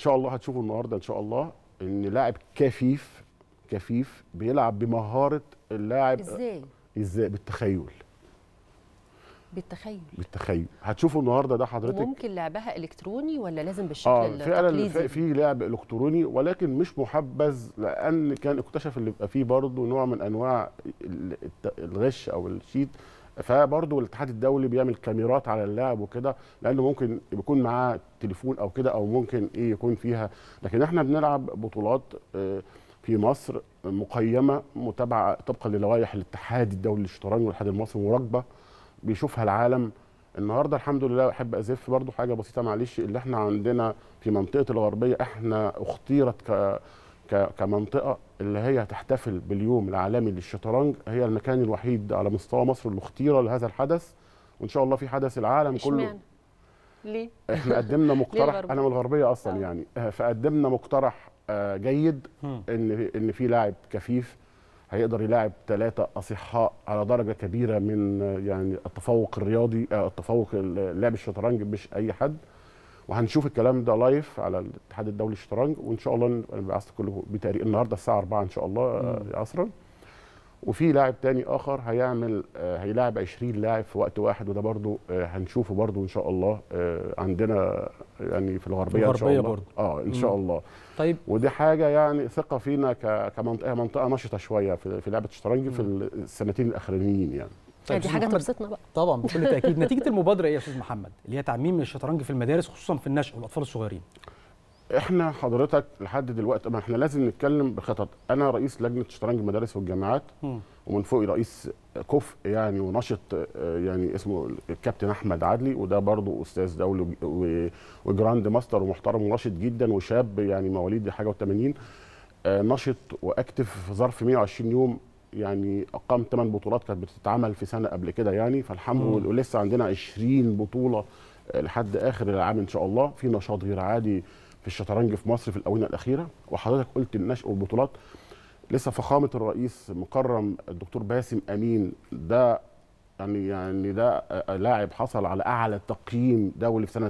شاء الله هتشوفوا النهارده ان شاء الله ان لاعب كفيف كفيف بيلعب بمهاره اللاعب ازاي ازاي بالتخيل بالتخيل بالتخيل هتشوفوا النهارده ده حضرتك وممكن لعبها الكتروني ولا لازم بالشكل اه فعلا التقليدي في- في لعب الكتروني ولكن مش محبذ لان كان اكتشف اللي بيبقى فيه برضه نوع من انواع ال- الت- الغش او الشيت فبرضه الاتحاد الدولي بيعمل كاميرات على اللاعب وكده لانه ممكن يكون معاه تليفون او كده او ممكن ايه يكون فيها لكن احنا بنلعب بطولات آه، في مصر مقيمه متابعه طبقا للوائح الاتحاد الدولي للشطرنج والاتحاد المصري مراقبه بيشوفها العالم النهارده الحمد لله احب ازف برضو حاجه بسيطه معلش اللي احنا عندنا في منطقه الغربيه احنا اختيرت ك ك كمنطقه اللي هي تحتفل باليوم العالمي للشطرنج هي المكان الوحيد على مستوى مصر اللي اختير لهذا الحدث وان شاء الله في حدث العالم كله اشمعنى ليه احنا قدمنا مقترح الغربية؟ انا من الغربيه اصلا آه. يعني آه، فقدمنا مقترح آه، جيد مم. ان ان في لاعب كفيف هيقدر يلاعب ثلاثة أصحاء على درجة كبيرة من آه، يعني التفوق الرياضي آه، التفوق ال- لعب الشطرنج مش أي حد وهنشوف الكلام ده لايف على الاتحاد الدولي للشطرنج وإن شاء الله نبقى نبعث كله بتقريب النهارده الساعة 4 إن شاء الله آه، عصرا وفي لاعب تاني اخر هيعمل آه، هيلاعب 20 لاعب في وقت واحد وده برضو آه، هنشوفه برضو ان شاء الله آه، عندنا يعني في الغربيه ان شاء الغربية الله برضو. اه ان شاء مم. الله طيب ودي حاجه يعني ثقه فينا ك- كمنطقه منطقه نشطه شويه في في لعبه الشطرنج في السنتين الاخرانيين يعني طيب دي أستاذ حاجه محمد، تبسطنا بقى طبعا بكل تاكيد نتيجه المبادره ايه يا استاذ محمد اللي هي تعميم الشطرنج في المدارس خصوصا في النشء والاطفال الصغيرين احنا حضرتك لحد دلوقتي ما احنا لازم نتكلم بخطط انا رئيس لجنه شطرنج المدارس والجامعات مم. ومن فوقي رئيس كفء يعني ونشط آه، يعني اسمه الكابتن احمد عدلي وده برضه استاذ دولي وج- و- وجراند ماستر ومحترم ونشط جدا وشاب يعني مواليد حاجه و80 نشط واكتف في ظرف 120 يوم يعني اقام 8 بطولات كانت بتتعمل في سنه قبل كده يعني فالحمد مم. لله ولسه عندنا 20 بطوله آه، لحد اخر العام ان شاء الله في نشاط غير عادي في الشطرنج في مصر في الاونه الاخيره وحضرتك قلت النشء والبطولات لسه فخامه الرئيس مكرم الدكتور باسم امين ده يعني يعني ده آه، لاعب حصل على اعلى تقييم دولي في سنه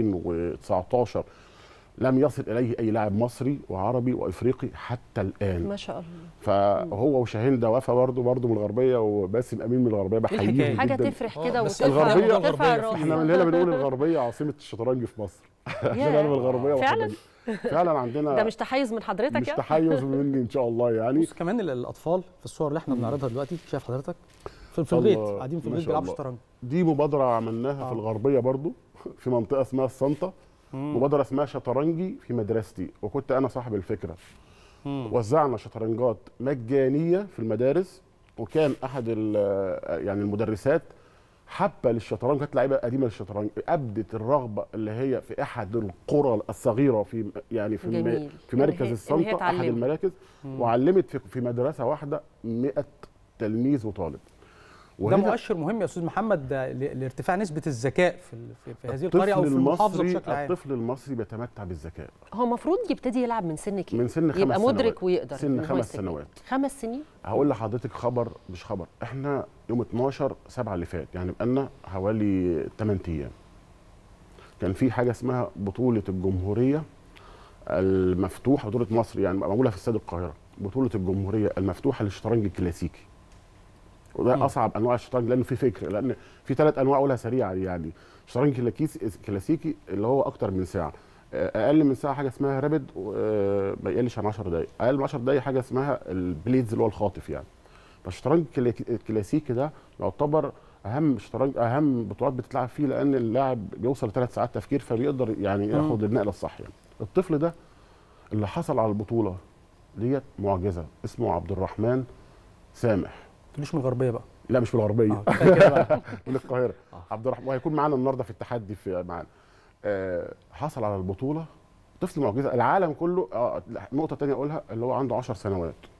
2019 لم يصل اليه اي لاعب مصري وعربي وافريقي حتى الان ما شاء الله فهو وشاهين ده وفا برضه برضه من الغربيه وباسم امين من الغربيه الحكاية؟ بحييهم حاجه جدا تفرح آه، كده بس وترفع الغربية- ترفع الغربية الراس احنا من هنا بنقول الغربيه عاصمه الشطرنج في مصر عشان انا من الغربيه فعلا وحضرتك. فعلا عندنا ده مش تحيز من حضرتك مش يعني تحيز مني ان شاء الله يعني بص كمان ال- الاطفال في الصور اللي احنا بنعرضها دلوقتي شايف حضرتك في, في البيت الله، قاعدين في ما البيت شاء بيلعبوا الله. شطرنج دي مبادره عملناها آه. في الغربيه برضو في منطقه اسمها الصنطه مبادره اسمها شطرنجي في مدرستي وكنت انا صاحب الفكره مم. وزعنا شطرنجات مجانيه في المدارس وكان احد ال- يعني المدرسات حابه للشطرنج كانت لعيبه قديمه للشطرنج ابدت الرغبه اللي هي في احد القرى الصغيره في يعني في جميل. م- في إن مركز هي- إن هي الصنطه احد تعلمه. المراكز وعلمت في, في مدرسه واحده 100 تلميذ وطالب ده وهنا مؤشر مهم يا استاذ محمد ده ل- لارتفاع نسبه الذكاء في ال- في, في هذه القريه او في الطفل المحافظه المصري بشكل عام الطفل المصري بيتمتع بالذكاء هو المفروض يبتدي يلعب من سن كام من سن خمس يبقى سنوات. مدرك ويقدر سن إن هو خمس يستفيد. سنوات. خمس سنين هقول لحضرتك خبر مش خبر احنا يوم 12 7 اللي فات يعني بقالنا حوالي 8 ايام كان في حاجه اسمها بطوله الجمهوريه المفتوحه بطوله مصر يعني معموله في استاد القاهره بطوله الجمهوريه المفتوحه للشطرنج الكلاسيكي وده مم. اصعب انواع الشطرنج لانه في فكر لان في ثلاث انواع اقولها سريعه يعني شطرنج كلاكيس- كلاسيكي اللي هو اكتر من ساعه اقل من ساعه حاجه اسمها رابد ما يقلش عن 10 دقائق اقل من 10 دقائق حاجه اسمها البليدز اللي هو الخاطف يعني فالشطرنج الكلا- الكلاسيكي ده يعتبر اهم شطرنج اهم بطولات بتتلعب فيه لان اللاعب بيوصل لثلاث ساعات تفكير فبيقدر يعني مم. ياخد النقله الصح يعني الطفل ده اللي حصل على البطوله ديت معجزه اسمه عبد الرحمن سامح تقوليش من الغربيه بقى لا مش في الغربيه اه كفاية كده بقى من القاهره آه. عبد الرحمن وهيكون معانا النهارده في التحدي في معانا آه حصل على البطوله طفل معجزه العالم كله اه نقطه تانية اقولها اللي هو عنده 10 سنوات